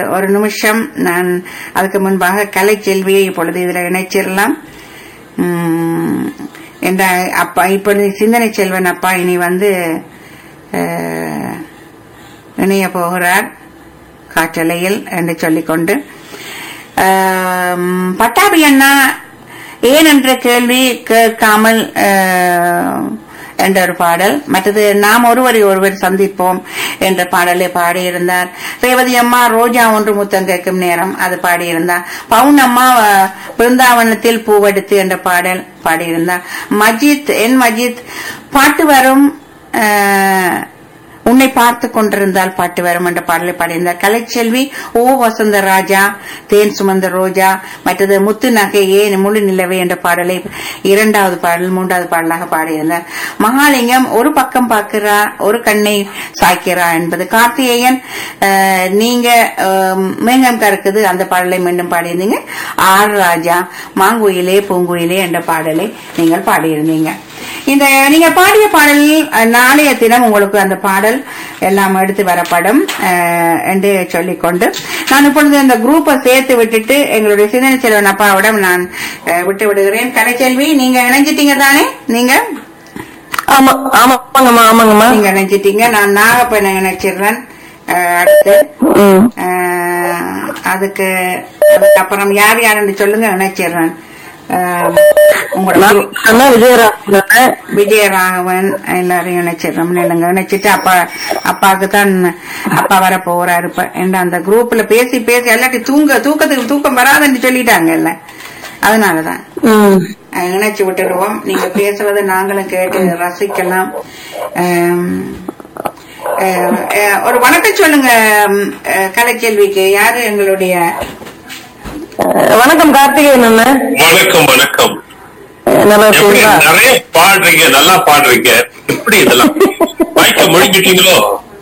ஒரு நிமிஷம் நான் அதுக்கு முன்பாக கலைச்செல்வியை இப்பொழுது இதில் இணைச்சிடலாம் உம், என்ற அப்பா இப்பொழுது சிந்தனை செல்வன் அப்பா இனி வந்து அஹ், இணைய போகிறார் காற்றலையில் என்று சொல்லிக்கொண்டு ஆம், பட்டாபி அண்ணா ஏன் என்ற கேள்வி கேட்காமல் ஆஹ், என்ற ஒரு பாடல் மற்றது நாம் ஒருவரை ஒருவர் சந்திப்போம் என்ற பாடலை பாடியிருந்தார் ரேவதி அம்மா ரோஜா ஒன்று முத்தம் கேட்கும் நேரம் அது பாடியிருந்தார் பவுன் அம்மா அஹ், பிருந்தாவனத்தில் பூவெடுத்து என்ற பாடல் பாடியிருந்தார் மஜித் என் மஜித் பாட்டு வரும் ஆஹ், உன்னை பார்த்து கொண்டிருந்தால் பாட்டு வரும் என்ற பாடலை பாடியிருந்தார் கலைச்செல்வி ஓ வசந்த ராஜா தேன் சுமந்த ரோஜா மற்றது முத்து நகை ஏன் முழு நிலவே என்ற பாடலை இரண்டாவது பாடல் மூன்றாவது பாடலாக பாடியிருந்தார் மகாலிங்கம் ஒரு பக்கம் பார்க்கிறா ஒரு கண்ணை சாய்க்கிறா என்பது கார்த்திகேயன் அஹ், நீங்க அஹ், மேகம் கறக்குது அந்த பாடலை மீண்டும் பாடியிருந்தீங்க ஆர் ராஜா மாங்குயிலே பூங்குயிலே என்ற பாடலை நீங்கள் பாடியிருந்தீங்க இந்த நீங்க பாடிய பாடலில் அஹ், நாளைய தினம் உங்களுக்கு அந்த பாடல் எல்லாம் எடுத்து வரப்படும் அஹ், என்று சொல்லிக்கொண்டு நான் இப்பொழுது இந்த குரூப்பை சேர்த்து விட்டுட்டு எங்களுடைய சிந்தனை செல்வன் அப்பாவிடம் நான் அஹ், விட்டு விடுகிறேன் கலைச்செல்வி நீங்க இணைஞ்சிட்டீங்க தானே நீங்க ஆமா ஆமாங்கம்மா ஆமாங்கம்மா நீங்க இணைஞ்சிட்டீங்க நான் நாகப்பனை இணைச்சிடுறேன் அஹ், அடுத்து ம். அஹ், அதுக்கு அதுக்கப்புறம் யார் யாருன்னு சொல்லுங்க இணைச்சிடுறேன் அஹ், உங்களோட நான் அண்ணா விஜயராஜன் விஜயராகவன் எல்லாரையும் இணைச்சிடுறோம் இல்லைங்க இணைச்சிட்டு அப்பா அப்பாவுக்கு தான் அப்பா வர போறாரு இப்ப என்ற அந்த குரூப்ல பேசி பேசி எல்லாத்தையும் தூங்க தூக்கத்துக்கு தூக்கம் வராதுன்னு சொல்லிட்டாங்க இல்ல அதனாலதான் ம். அஹ் இணைச்சு விட்டுடுவோம் நீங்க பேசுறதை நாங்களும் கேட்டு ரசிக்கலாம் அம், அஹ், அஹ், ஒரு வணக்கம் சொல்லுங்க ம், அஹ், கலைச்செல்விக்கு யாரு எங்களுடைய அஹ், வணக்கம் கார்த்திகேயன் அண்ணன் வணக்கம் வணக்கம் அஹ், நல்லா எப்படி இருக்கீங்களா நிறைய பாடுறீங்க நல்லா பாடுறீங்க எப்படி இதெல்லாம் மைக்க முழுங்கிட்டீங்களோ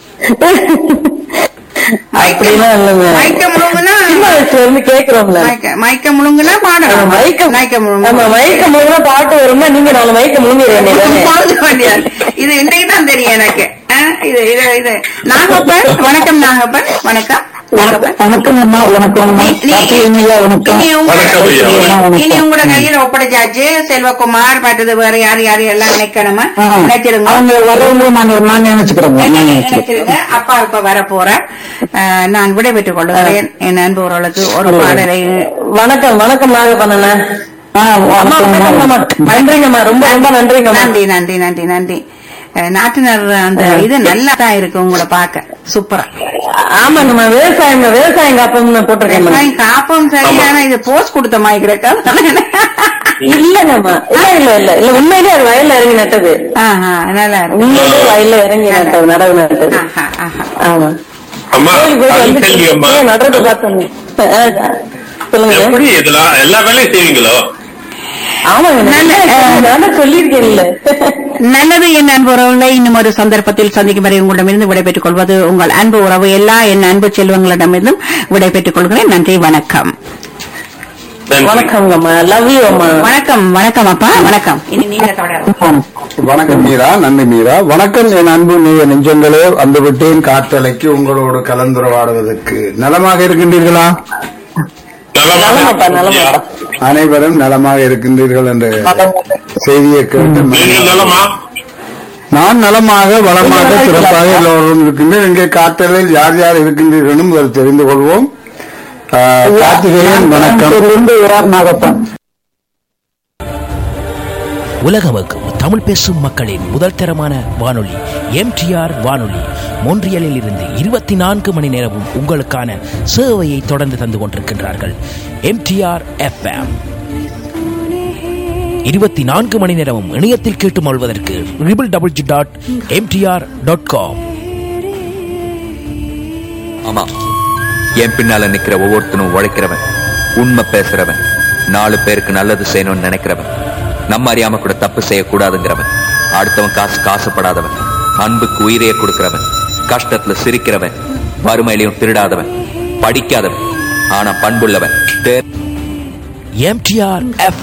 அப்படிலாம் இல்லைங்க மயக்க முழுங்குனா சின்ன வயசுல இருந்து கேக்குறோம்ல மயக்க- மயக்க முழுங்குனா பாடணும் மயக்கம் மயக்க ஆமா முழுங்கு மயக்கம் முழுங்க பாட்டு வரும்னா நீங்க நாலு மயக்கம் முழுங்க வேண்டியதானே பாட முடியாது. இது இன்றைக்கு தான் தெரியும் எனக்கு ஆ, இது இது இது நாகப்பன் வணக்கம் நாகப்பன் வணக்கம் நாகப்பன் வணக்கம் அம்மா வணக்கம் நீ- நீ- இனி உங்க- வணக்கம் ஐயா, வணக்கம். இனி உங்களோட கையில ஒப்படைச்சாச்சு செல்வகுமார் மற்றது வேற யார் யார் எல்லாம் நினைக்கணுமா நினைச்சிருங்க அவங்க வரவங்க நாங்க நான் நினைச்சுக்கிறோங்க நான் நினைச்சுக்கிறேன் நினைச்சிருங்க அப்பா இப்ப வர போறேன் நான் விடைபெற்றுக் கொள்கிறேன் என் அன்புறவர்களுக்கு ஒரு பாடலை வணக்கம் வணக்கம் நாகப்பண்ண நன்றிங்கம்மா ரொம்ப ரொம்ப நன்றிங்கம்மா நன்றி நன்றி நன்றி நன்றி அஹ், நாட்டினர் அந்த இது நல்லா தான் இருக்கு உங்களை பார்க்க சூப்பரா ஆமாங்கம்மா விவசாயம் விவசாயம் காப்போம்னு போட்டிருக்கேன் வெங்காயம் காப்பும் சரியான இது போஸ்ட் கொடுத்த மாதிரி கிடக்கா இல்லங்கம்மா இல்ல இல்ல இல்ல இல்ல உண்மையிலே அது வயல்ல இறங்கி நட்டது ஆஹா நல்லா இருக்கு உண்மையிலே வயல்ல இறங்கி நட்டது நடவு நட்டது ஆஹா, ஆஹா. ஆமா அம்மா கோயில் போய் வந்து கேள்வி அம்மா ஏன் நடுறது பார்த்தோம் சொல்லுங்க எப்படி இதெல்லாம் எல்லா வேலையும் செய்வீங்களோ ஆமாங்க நல்ல, நான் சொல்லியிருக்கேன்ல நல்லது என் அன்பு உறவுகளை இன்னும் ஒரு சந்தர்ப்பத்தில் சந்திக்கும் வரை உங்களிடமிருந்து விடைபெற்றுக் கொள்வது உங்கள் அன்பு உறவு எல்லா என் அன்பு செல்வங்களிடமிருந்தும் விடைபெற்றுக் கொள்கிறேன் நன்றி வணக்கம் நன்றி. வணக்கங்கம்மா லவ் யூ அம்மா வணக்கம் வணக்கம் அப்பா வணக்கம் இனி நீங்க தொடரும் வணக்கம் மீரா நன்றி மீரா வணக்கம் என் அன்பு நீங்க நெஞ்சங்களே வந்துவிட்டேன் காற்றலைக்கு உங்களோடு கலந்துரையாடுவதற்கு நலமாக இருக்கின்றீர்களா நலமாப்பா, நலமா. அனைவரும் நலமாக இருக்கின்றீர்கள் என்ற செய்தியை கேட்டு நீங்க நலமா நான் நலமாக வளமாக சிறப்பாக எல்லோரும் இருக்கின்றேன் இங்கே காற்றலில் யார் யார் இருக்கின்றீர்களும் முதல் தெரிந்து கொள்வோம் ஆ, கார்த்திகேயன் வணக்கம் உலகமக்கும் தமிழ் பேசும் மக்களின் முதல் தரமான வானொலி எம்டிஆர் வானொலி மொன்றியலில் இருந்து இருபத்தி நான்கு மணி நேரமும் உங்களுக்கான சேவையை தொடர்ந்து தந்து கொண்டிருக்கின்றார்கள் எம்டிஆர் எஃப்எம் இருபத்தி நான்கு மணி நேரமும் இணையத்தில் கேட்டு மொழ்வதற்கு triple double G dot MDR dot com ஆமா என் பின்னால நிக்கிற ஒவ்வொருத்தனும் உழைக்கிறவன் உண்மை பேசுறவன் நாலு பேருக்கு நல்லது செய்யணும்னு நினைக்கிறவன் நம்ம அறியாம கூட தப்பு செய்யக்கூடாதுங்கிறவன் அடுத்தவன் காசு காசுப்படாதவன் அன்புக்கு உயிரையே கொடுக்கிறவன் கஷ்டத்துல சிரிக்கிறவன் வறுமையிலையும் திருடாதவன் படிக்காதவன் ஆனா பண்புள்ளவன் தே- எம்டிஆர் எஃப்